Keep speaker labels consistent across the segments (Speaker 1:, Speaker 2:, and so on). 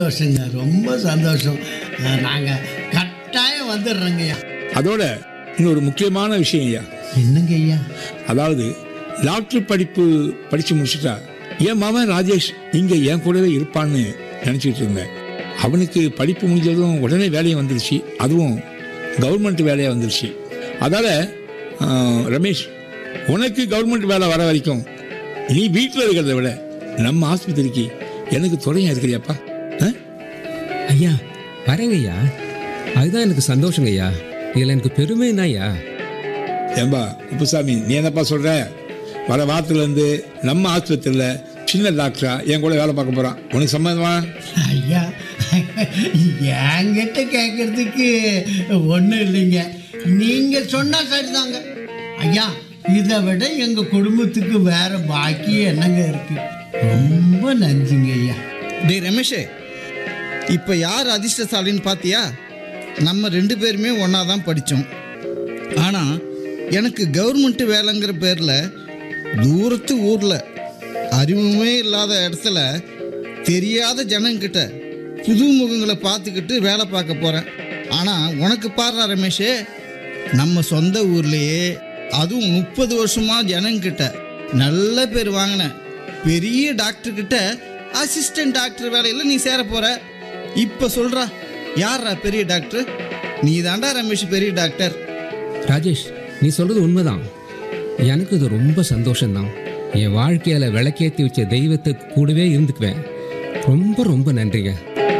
Speaker 1: சந்தோஷங்க ரொம்ப சந்தோஷம் நாங்கள் கட்டாயம் வந்துடுறோங்கய்யா
Speaker 2: அதோட இன்னொரு முக்கியமான விஷயம் ஐயா
Speaker 1: என்னங்க ஐயா
Speaker 2: அதாவது டாக்டர் படிப்பு படித்து முடிச்சுட்டா என் மாமன் ராஜேஷ் இங்கே என் கூடவே இருப்பான்னு நினச்சிட்டு இருந்தேன் அவனுக்கு படிப்பு முடிஞ்சதும் உடனே வேலையும் வந்துருச்சு அதுவும் கவர்மெண்ட் வேலையாக வந்துருச்சு அதால் ரமேஷ் உனக்கு கவர்மெண்ட் வேலை வர வரைக்கும் நீ வீட்டில் இருக்கிறத விட நம்ம ஆஸ்பத்திரிக்கு எனக்கு துணையாக இருக்கிறியாப்பா ஆ
Speaker 3: ஐயா வரேங்க ஐயா அதுதான் எனக்கு சந்தோஷங்க ஐயா இதில் எனக்கு பெருமை தான் ஐயா
Speaker 2: ஏம்பா குப்புசாமி நீ என்னப்பா சொல்ற வர வாரத்துலேருந்து நம்ம ஆஸ்பத்திரியில் சின்ன டாக்டரா என் கூட வேலை பார்க்க போகிறான் உனக்கு சம்மதமா
Speaker 1: ஐயா என்கிட்ட கேட்கறதுக்கு ஒன்றும் இல்லைங்க நீங்கள் சொன்னால் சரிதாங்க ஐயா இதை விட எங்கள் குடும்பத்துக்கு வேற பாக்கி என்னங்க இருக்கு ரொம்ப நன்றிங்க ஐயா
Speaker 4: டேய் ரமேஷே இப்போ யார் அதிர்ஷ்டசாலின்னு பார்த்தியா நம்ம ரெண்டு பேருமே ஒன்றா தான் படித்தோம் ஆனால் எனக்கு கவர்மெண்ட் வேலைங்கிற பேரில் தூரத்து ஊரில் அறிமுகமே இல்லாத இடத்துல தெரியாத ஜனங்கிட்ட புது முகங்களை பார்த்துக்கிட்டு வேலை பார்க்க போகிறேன் ஆனால் உனக்கு பாடுறா ரமேஷே நம்ம சொந்த ஊர்லேயே அதுவும் முப்பது வருஷமாக ஜனங்கிட்ட நல்ல பேர் வாங்கின பெரிய டாக்டர் கிட்ட அசிஸ்டன்ட் டாக்டர் வேலையில் நீ சேர போற இப்போ சொல்றா யாரா பெரிய டாக்டர் நீ தாண்டா ரமேஷ் பெரிய டாக்டர்
Speaker 3: ராஜேஷ் நீ சொல்றது உண்மைதான் எனக்கு இது ரொம்ப சந்தோஷம்தான் என் வாழ்க்கையில விளக்கேற்றி வச்ச தெய்வத்துக்கு கூடவே இருந்துக்குவேன் ரொம்ப ரொம்ப நன்றிங்க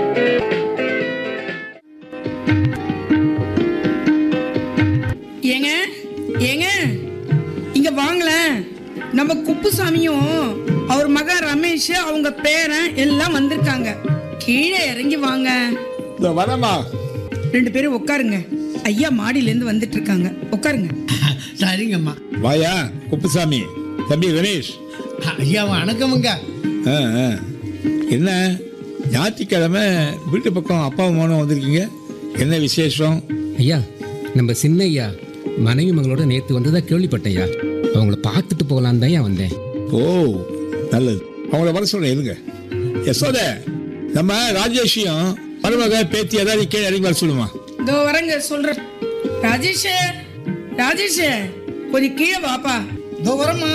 Speaker 5: ஏங்க ஏங்க இங்க வாங்களேன் நம்ம குப்புசாமியும் அவர் மகன் ரமேஷ் அவங்க பேரன் எல்லாம் வந்திருக்காங்க கீழே இறங்கி வாங்க
Speaker 2: இந்த வரமா
Speaker 5: ரெண்டு பேரும் உட்காருங்க ஐயா மாடியில இருந்து வந்துட்டு இருக்காங்க உட்காருங்க
Speaker 1: சரிங்கம்மா
Speaker 2: வாயா குப்புசாமி தம்பி கணேஷ்
Speaker 1: ஐயா வணக்கமுங்க
Speaker 2: ஆ, ஆ. என்ன ஞாயிற்றுக்கிழமை வீட்டு பக்கம் அப்பாவும் மகனும் வந்திருக்கீங்க என்ன விசேஷம்
Speaker 3: ஐயா நம்ம சின்ன ஐயா மனைவி மகளோட நேற்று வந்ததா கேள்விப்பட்டேன் ஐயா அவங்கள பார்த்துட்டு போகலான்னு தான் ஐயா வந்தேன்
Speaker 2: ஓ நல்லது அவங்கள வர சொல்றேன் இருங்க யசோத நம்ம ராஜேஷையும் மருமக பேத்தி ஏதாவது கீழே இறங்கி வர சொல்லுமா
Speaker 5: இதோ வரங்க சொல்றேன் ராஜேஷ் ராஜேஷ் கொஞ்சம் கீழே வாப்பா
Speaker 4: இதோ வரம்மா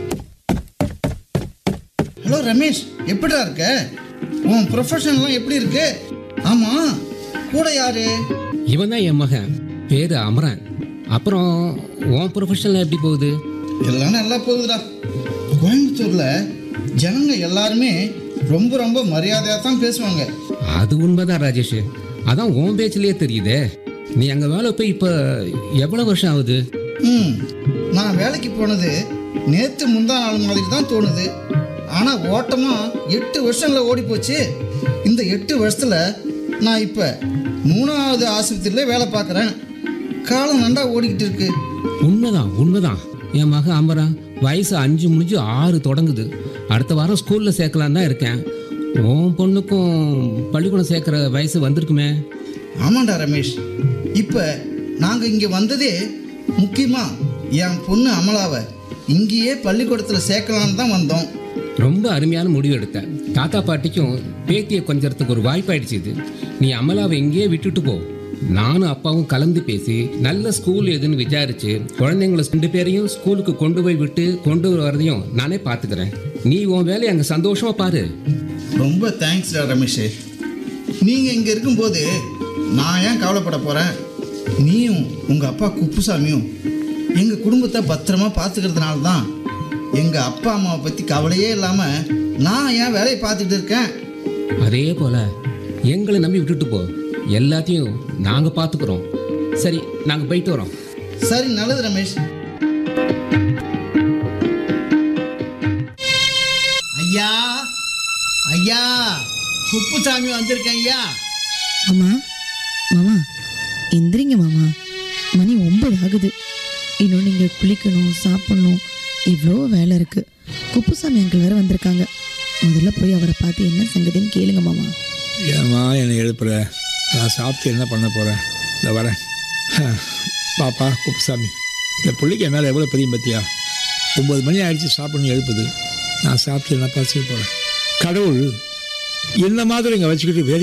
Speaker 4: ஹலோ ரமேஷ் எப்படிடா இருக்க உன் ப்ரொஃபஷன்லாம் எப்படி இருக்கு ஆமா கூட யாரு
Speaker 3: இவன் தான் என் மகன் பேரு அமரன் அப்புறம் உன் ப்ரொஃபஷனில் எப்படி போகுது
Speaker 4: எல்லாம் நல்லா போகுதுடா கோயம்புத்தூர்ல ஜனங்க எல்லாருமே ரொம்ப ரொம்ப மரியாதையாக தான் பேசுவாங்க
Speaker 3: அது உண்மைதான் ராஜேஷ் அதான் உன் பேச்சிலேயே தெரியுதே நீ அங்கே வேலை போய் இப்போ எவ்வளோ வருஷம் ஆகுது
Speaker 4: ம் நான் வேலைக்கு போனது நேற்று முந்தா நாள் மாதிரி தான் தோணுது ஆனால் ஓட்டமாக எட்டு வருஷங்களில் ஓடி போச்சு இந்த எட்டு வருஷத்தில் நான் இப்போ மூணாவது ஆஸ்பத்திரியில் வேலை பார்க்குறேன் காலம் நண்டா ஓடிக்கிட்டு இருக்கு
Speaker 3: உண்மைதான் உண்மைதான் என் மகன் அமரன் வயசு அஞ்சு முடிஞ்சு ஆறு தொடங்குது அடுத்த வாரம் ஸ்கூலில் சேர்க்கலான்னு தான் இருக்கேன் உன் பொண்ணுக்கும் பள்ளிக்கூடம் சேர்க்குற வயசு வந்திருக்குமே
Speaker 4: ஆமாண்டா ரமேஷ் இப்போ நாங்கள் இங்கே வந்ததே முக்கியமாக என் பொண்ணு அமலாவை இங்கேயே பள்ளிக்கூடத்தில் சேர்க்கலான்னு தான் வந்தோம்
Speaker 3: ரொம்ப அருமையான முடிவு எடுத்த தாத்தா பாட்டிக்கும் பேத்தியை கொஞ்சறதுக்கு ஒரு வாய்ப்பாயிடுச்சு இது நீ அமலாவை இங்கேயே விட்டுட்டு போ நானும் அப்பாவும் கலந்து பேசி நல்ல ஸ்கூல் எதுன்னு விசாரிச்சு குழந்தைங்களை ரெண்டு பேரையும் ஸ்கூலுக்கு கொண்டு போய் விட்டு கொண்டு வரதையும் நானே பார்த்துக்கிறேன் நீ உன் வேலையை அங்கே சந்தோஷமா பாரு
Speaker 4: ரொம்ப தேங்க்ஸ்டா ரமேஷ் நீங்கள் இங்கே இருக்கும்போது நான் ஏன் கவலைப்பட போகிறேன் நீயும் உங்கள் அப்பா குப்புசாமியும் எங்கள் குடும்பத்தை பத்திரமா பார்த்துக்கிறதுனால தான் எங்கள் அப்பா அம்மாவை பற்றி கவலையே இல்லாமல் நான் ஏன் வேலையை பார்த்துட்டு இருக்கேன்
Speaker 3: அதே போல எங்களை நம்பி விட்டுட்டு போ எல்லாத்தையும் நாங்க பார்த்துக்கிறோம் சரி நாங்க போயிட்டு வரோம்
Speaker 4: சரி நல்லது ரமேஷ்
Speaker 1: ஐயா ஐயா குப்புசாமி வந்திருக்கேன் ஐயா
Speaker 6: மாமா மாமா எந்திரிங்க மாமா மணி ஒன்பது ஆகுது இன்னும் நீங்கள் குளிக்கணும் சாப்பிடணும் இவ்வளோ வேலை இருக்கு குப்புசாமி அங்கிள் வேற வந்திருக்காங்க முதல்ல போய் அவரை பார்த்து என்ன சங்கதின்னு கேளுங்க மாமா
Speaker 2: ஏம்மா என்னை எழுப்புற நான் சாப்பிட்டு என்ன பண்ண போகிறேன் இந்த வரேன் பாப்பா குப்புசாமி இந்த பிள்ளைக்கு என் மேலே எவ்வளோ பெரிய பத்தியா ஒம்பது மணி ஆயிடுச்சு சாப்பிடணும் எழுப்புது நான் சாப்பிட்டு என்னப்பா செய்ய போகிறேன் கடவுள் என்ன மாதிரி இங்கே வச்சுக்கிட்டு வேலை